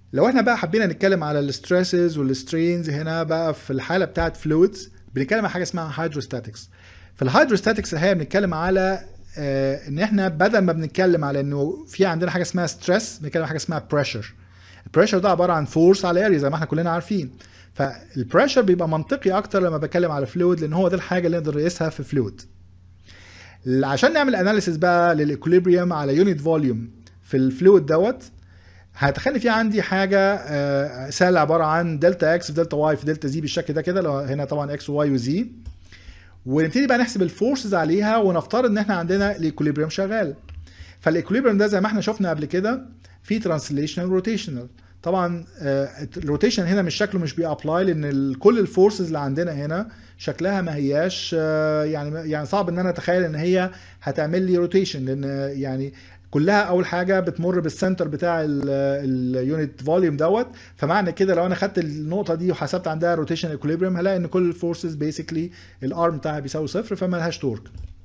لو احنا بقى حبينا نتكلم على الستريسز والسترينز هنا بقى في الحاله بتاعت فلويدز بنتكلم على حاجه اسمها هيدروستاتكس في الهيدروستاتكس الحقيقه بنتكلم على آه ان احنا بدل ما بنتكلم على انه في عندنا حاجه اسمها ستريس بنتكلم على حاجه اسمها بريشر البريشر ده عباره عن فورس على اريا زي ما احنا كلنا عارفين فالبريشر بيبقى منطقي اكتر لما بتكلم على فلويد لان هو ده الحاجه اللي نقدر نقيسها في فلويد عشان نعمل اناليسيس بقى للاكوليبريم على يونت فوليوم في الفلويد دوت هتخلي في عندي حاجه سهل عباره عن دلتا اكس في دلتا واي في دلتا زي بالشكل ده كده لو هنا طبعا اكس وواي وزي ونبتدي بقى نحسب الفورسز عليها ونفترض ان احنا عندنا الايكوليبريم شغال فالايكوليبريم ده زي ما احنا شفنا قبل كده في ترانسليشنال روتيشنال طبعا الروتيشن هنا مش شكله مش بيابلاي لان كل الفورسز اللي عندنا هنا شكلها ما هياش يعني يعني صعب ان انا اتخيل ان هي هتعمل لي روتيشن لان يعني كلها اول حاجه بتمر بالسنتر بتاع اليونت فوليوم دوت فمعنى كده لو انا خدت النقطه دي وحسبت عندها روتيشن ايكوليبريم هلاقي ان كل الفورسز بيسكلي الارم بتاعها بيساوي صفر فما لهاش تورك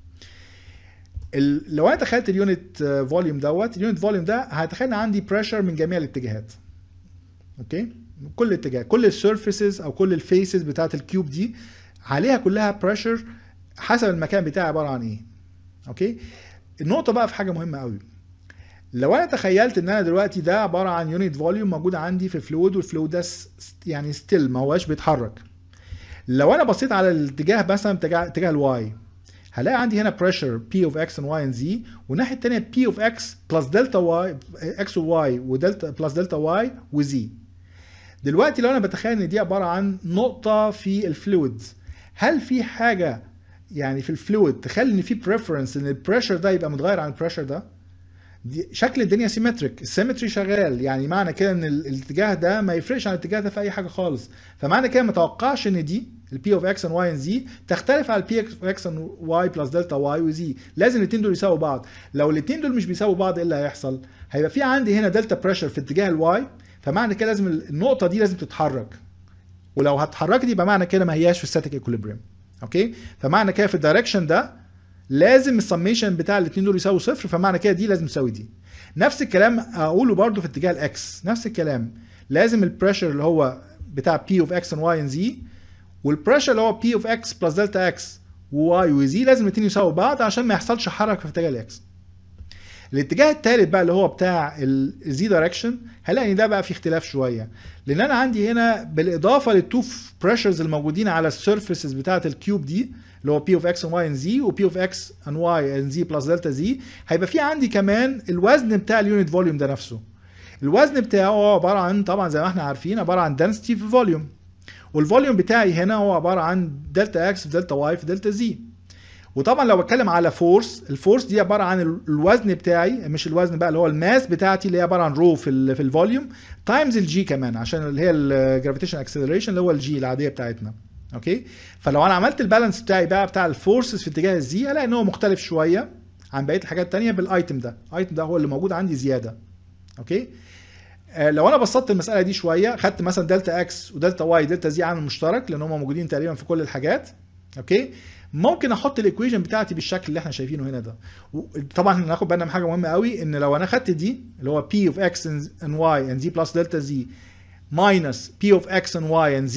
لو انا تخيلت اليونت فوليوم دوت اليونت فوليوم ده هتخيل عندي بريشر من جميع الاتجاهات اوكي من كل اتجاه كل السيرفيسز او كل الفيسز بتاعت الكيوب دي عليها كلها بريشر حسب المكان بتاعي عباره عن ايه اوكي النقطه بقى في حاجه مهمه قوي لو انا تخيلت ان انا دلوقتي ده عباره عن يونت فوليوم موجود عندي في الفلويد والفلويد ده يعني ستيل ما هواش بيتحرك لو انا بصيت على الاتجاه مثلا اتجاه اتجاه الواي هلاقي عندي هنا بريشر P of X and Y and Z والناحيه الثانيه P of X بلس دلتا Y X و Y ودلتا بلس دلتا Y و Z دلوقتي لو انا بتخيل ان دي عباره عن نقطه في الفلويد هل في حاجه يعني في الفلويد تخلي ان في بريفرنس ان البريشر ده يبقى متغير عن البريشر ده دي شكل الدنيا سيمتريك السيمتري شغال يعني معنى كده ان الاتجاه ده ما يفرقش عن الاتجاه ده في اي حاجه خالص فمعنى كده ما توقعش ان دي البي اوف اكس and واي and زي تختلف على البي اوف اكس and واي بلس دلتا واي وزي لازم الاثنين دول يساووا بعض لو الاثنين دول مش بيساووا بعض ايه اللي هيحصل هيبقى في عندي هنا دلتا بريشر في اتجاه الواي فمعنى كده لازم النقطه دي لازم تتحرك ولو هتحركت يبقى معنى كده ما هياش في ستاتيك ايكوليبريم اوكي فمعنى كده في الدايركشن ده لازم السميشن بتاع الاثنين دول يساوي صفر فمعنى كده دي لازم تساوي دي نفس الكلام اقوله برده في اتجاه الاكس نفس الكلام لازم البريشر اللي هو بتاع P of X and Y and Z والبريشر اللي هو P of X بلس دلتا X و Y و Z لازم الاثنين يساووا بعض عشان ما يحصلش حركه في اتجاه الاكس الاتجاه الثالث بقى اللي هو بتاع الزي دايركشن هلاقي ان ده بقى في اختلاف شويه لان انا عندي هنا بالاضافه للتو بريشرز الموجودين على السيرفيسز بتاعه الكيوب دي اللي هو P of X and Y and Z و P of X and Y and Z بلس دلتا Z هيبقى في عندي كمان الوزن بتاع اليونت فوليوم ده نفسه الوزن بتاعه هو عباره عن طبعا زي ما احنا عارفين عباره عن density في الفوليوم والفوليوم بتاعي هنا هو عباره عن دلتا اكس في دلتا واي في دلتا زي وطبعا لو بتكلم على فورس الفورس دي عباره عن الوزن بتاعي مش الوزن بقى اللي هو الماس بتاعتي اللي هي عباره عن رو في ال في الفوليوم تايمز الجي كمان عشان اللي هي الجرافيتيشن اكسلريشن اللي هو الجي العاديه بتاعتنا اوكي فلو انا عملت البالانس بتاعي بقى بتاع الفورسز في اتجاه الزي هلاقي ان هو مختلف شويه عن بقيه الحاجات الثانيه بالايتم ده الايتم ده هو اللي موجود عندي زياده اوكي آه لو انا بسطت المساله دي شويه خدت مثلا دلتا اكس ودلتا واي دلتا زي عامل مشترك لان هم موجودين تقريبا في كل الحاجات اوكي ممكن احط الايكويشن بتاعتي بالشكل اللي احنا شايفينه هنا ده طبعا ناخد بالنا من حاجه مهمه قوي ان لو انا خدت دي اللي هو p of x and y and z plus delta z minus p of x and y and z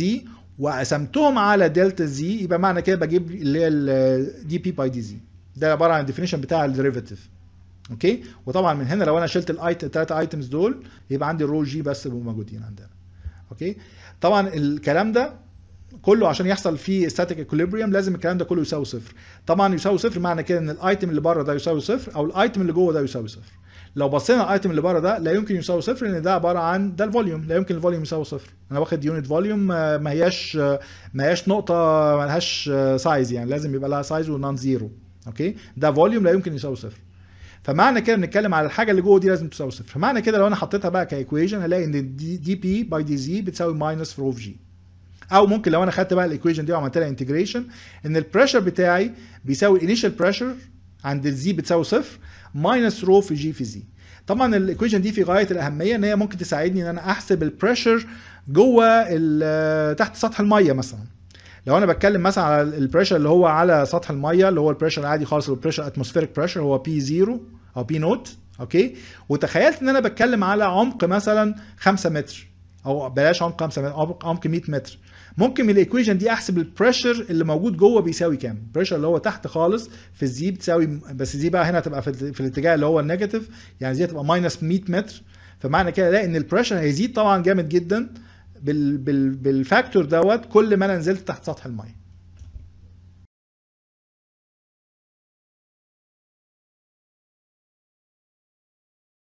وقسمتهم على دلتا زي يبقى معنى كده بجيب اللي هي الدي بي باي دي زي ده عباره عن الديفينيشن بتاع الديريفاتيف اوكي وطبعا من هنا لو انا شلت الايت الثلاثه ايتمز دول يبقى عندي الرو جي بس موجودين عندنا اوكي طبعا الكلام ده كله عشان يحصل فيه ستاتيك اكوليبريم لازم الكلام ده كله يساوي صفر طبعا يساوي صفر معنى كده ان الايتم اللي بره ده يساوي صفر او الايتم اللي جوه ده يساوي صفر لو بصينا على الايتم اللي بره ده لا يمكن يساوي صفر لان ده عباره عن ده الفوليوم لا يمكن الفوليوم يساوي صفر انا واخد يونت فوليوم ما هياش ما هياش نقطه ما لهاش سايز يعني لازم يبقى لها سايز ونون زيرو اوكي ده فوليوم لا يمكن يساوي صفر فمعنى كده بنتكلم على الحاجه اللي جوه دي لازم تساوي صفر فمعنى كده لو انا حطيتها بقى كايكويشن هلاقي ان دي, دي بي باي دي زي بتساوي ماينس رو في جي او ممكن لو انا خدت بقى الايكويشن دي وعملت لها انتجريشن ان البريشر بتاعي بيساوي الانيشال بريشر عند الزي بتساوي صفر ماينس رو في جي في زي طبعا الايكويشن دي في غايه الاهميه ان هي ممكن تساعدني ان انا احسب البريشر جوه تحت سطح الميه مثلا لو انا بتكلم مثلا على البريشر اللي هو على سطح الميه اللي هو البريشر العادي خالص البريشر اتموسفيريك بريشر هو بي 0 او بي نوت اوكي وتخيلت ان انا بتكلم على عمق مثلا 5 متر او بلاش عمق 5 متر عمق عمق 100 متر ممكن من الايكويشن دي احسب البريشر اللي موجود جوه بيساوي كام البريشر اللي هو تحت خالص في الزي بتساوي بس دي بقى هنا هتبقى في, في الاتجاه اللي هو النيجاتيف يعني دي هتبقى ماينس 100 متر فمعنى كده الاقي ان البريشر هيزيد طبعا جامد جدا بال بال بالفاكتور دوت كل ما انا نزلت تحت سطح الميه